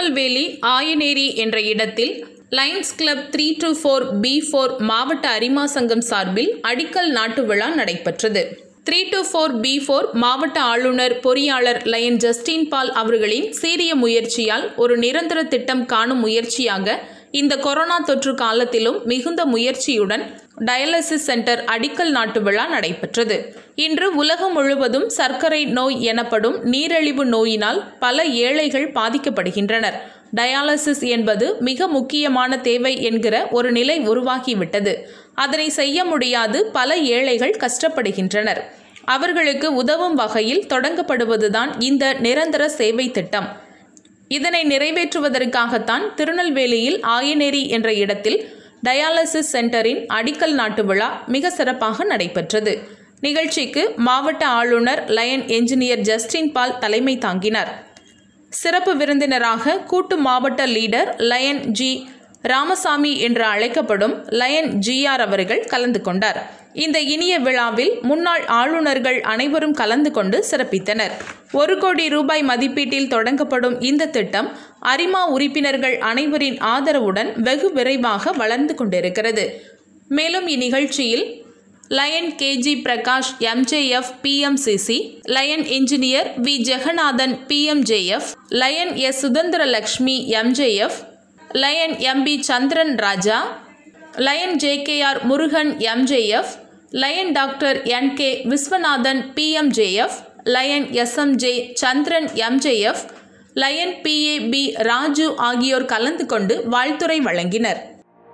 திருநெல்வேலி ஆயனேரி என்ற இடத்தில் lions club three two four B four மாவட்ட அரிமா சங்கம் சார்பில் அடிக்கல் நாட்டு விழா நடைபெற்றது three two four B four மாவட்ட ஆளுநர் பொறியாளர் லயன் ஜஸ்டின் பால் அவர்களின் சீரிய முயற்சியால் ஒரு நிரந்தர திட்டம் காணும் முயற்சியாக இந்த கொரோனா தொற்று காலத்திலும் மிகுந்த முயற்சியுடன் டயாலிசிஸ் சென்டர் அடிக்கல் நாட்டு விழா நடைபெற்றது இன்று உலகம் முழுவதும் சர்க்கரை நோய் எனப்படும் நீரிழிவு நோயினால் பல ஏழைகள் பாதிக்கப்படுகின்றனர் டயாலிசிஸ் என்பது மிக முக்கியமான தேவை என்கிற ஒரு நிலை உருவாகிவிட்டது அதனை செய்ய முடியாது பல ஏழைகள் கஷ்டப்படுகின்றனர் அவர்களுக்கு உதவும் வகையில் தொடங்கப்படுவதுதான் இந்த நிரந்தர சேவை திட்டம் இதனை நிறைவேற்றுவதற்காகத்தான் திருநெல்வேலியில் ஆயனேரி என்ற இடத்தில் டயாலிசிஸ் சென்டரின் அடிக்கல் நாட்டு விழா மிக சிறப்பாக நடைபெற்றது நிகழ்ச்சிக்கு மாவட்ட ஆளுநர் லயன் என்ஜினியர் ஜஸ்டின் பால் தலைமை தாங்கினார் சிறப்பு விருந்தினராக கூட்டு மாவட்ட லீடர் லயன் ஜி ராமசாமி என்று அழைக்கப்படும் லயன் ஜிஆர் அவர்கள் கலந்து கொண்டார் இந்த இனிய விழாவில் முன்னாள் ஆளுநர்கள் அனைவரும் கலந்து கொண்டு சிறப்பித்தனர் ஒரு கோடி ரூபாய் மதிப்பீட்டில் தொடங்கப்படும் இந்த திட்டம் அரிமா உறுப்பினர்கள் அனைவரின் ஆதரவுடன் வெகு விரைவாக வளர்ந்து கொண்டிருக்கிறது மேலும் இந்நிகழ்ச்சியில் lion KG Prakash MJF PMCC lion engineer V Jeganathan PMJF lion S Suthanthiralakshmi MJF lion MP Chandran Raja lion JKR Murugan MJF lion doctor N K Viswanathan PMJF lion SMJ Chandran MJF lion PA P Raju ஆகியோர் கலந்து கொண்டு வாழ்த்துரை வழங்கினர்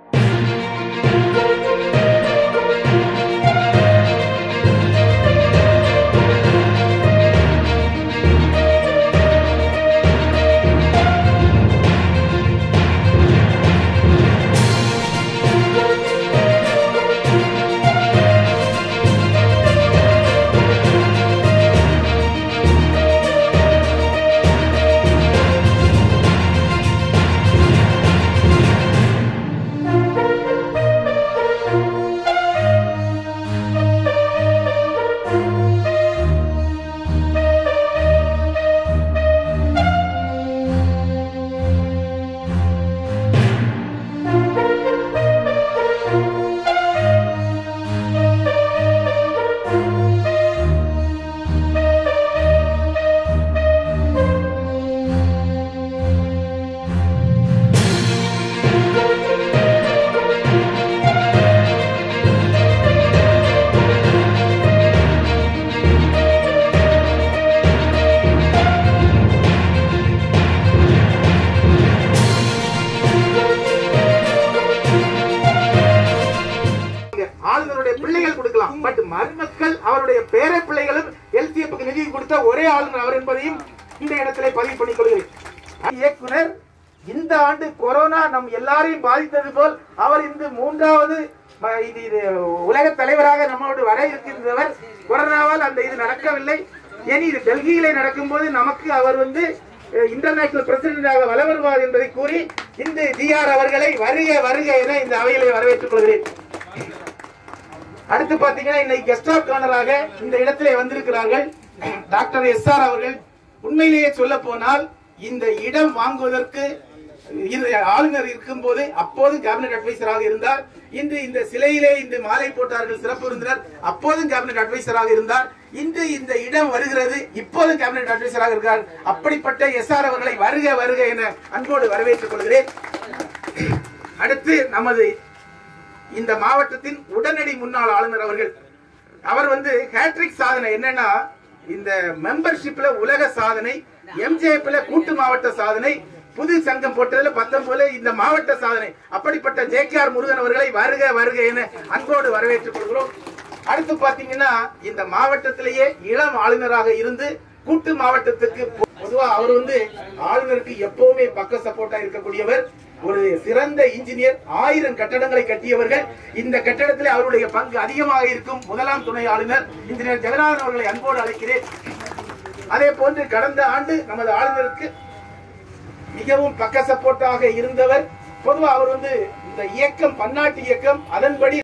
ஆளுநருடைய பிள்ளைகள் கொடுக்கலாம் பட் மருமக்கள் அவருடைய பேர பிள்ளைகளும் எல்சிஎஃப்க்கு நிதி கொடுத்த ஒரே ஆளுநர் அவர் என்பதையும் இந்த இடத்திலே பதிவு பண்ணிக் கொள்கிறேன் இயக்குனர் இந்த ஆண்டு கொரோனா நம் எல்லாரையும் பாதித்தது போல் அவர் இந்த மூன்றாவது ம- இது இது உலக தலைவராக நம்மோடு வர இருக்கின்றவர் கொரோனாவால் அந்த இது நடக்கவில்லை இனி இது டெல்லியிலே நடக்கும்போது நமக்கு அவர் வந்து இன்டர்நேஷனல் பிரசிடென்டாக வல வருவார் என்பதை கூறி இந்த ஜிஆர் அவர்களை வருக வருக என இந்த அவையிலே வரவேற்றுக் கொள்கிறேன் அடுத்து பாத்தீங்கன்னா இன்னைக்கு கெஸ்ட் ஆஃப் கார்னராக இந்த இடத்திலே வந்திருக்கிறார்கள் டாக்டர் எஸ் ஆர் அவர்கள் உண்மையிலேயே சொல்ல போனால் இந்த இடம் வாங்குவதற்கு இரு ஆளுநர் இருக்கும்போது அப்போதும் கேபினட் அட்வைசராக இருந்தார் இன்று இந்த சிலையிலே இந்த மாலை போட்டார்கள் சிறப்பு விருந்தினர் அப்போதும் கேபினட் அட்வைசராக இருந்தார் இன்று இந்த இடம் வருகிறது இப்போதும் கேபினட் அட்வைசராக இருக்கிறார் அப்படிப்பட்ட எஸ் ஆர் அவர்களை வருக வருக என அன்போடு வரவேற்றுக் கொள்கிறேன் அடுத்து நமது இந்த மாவட்டத்தின் உடனடி முன்னாள் ஆளுநர் அவர்கள் அவர் வந்து ஹேட்ரிக் சாதனை என்னன்னா இந்த மெம்பர்ஷிப்ல உலக சாதனை எம்ஜேஎஃப்ல கூட்டு மாவட்ட சாதனை புது சங்கம் போட்டதுல பத்தொன்பதுல இந்த மாவட்ட சாதனை அப்படிப்பட்ட ஜே கே ஆர் முருகன் அவர்களை வருக வருக என அன்போடு வரவேற்றுக் கொள்கிறோம் அடுத்து பாத்தீங்கன்னா இந்த மாவட்டத்திலேயே இளம் ஆளுநராக இருந்து கூட்டு மாவட்டத்துக்கு பொ- பொதுவா அவர் வந்து ஆளுநருக்கு எப்பவுமே பக்க சப்போர்ட்டா இருக்கக்கூடியவர் ஒரு சிறந்த இன்ஜினியர் ஆயிரம் கட்டடங்களை கட்டியவர்கள் இந்த கட்டடத்தில் அவருடைய பங்கு அதிகமாக இருக்கும் முதலாம் துணை ஆளுநர் இன்ஜினியர் ஜெகநாதன் அவர்களை அன்போடு அழைக்கிறேன் அதே போன்று கடந்த ஆண்டு நமது ஆளுநருக்கு மிகவும் பக்க சப்போர்ட்டாக இருந்தவர் பொதுவா அவர் வந்து இந்த இயக்கம் பன்னாட்டு இயக்கம் அதன்படி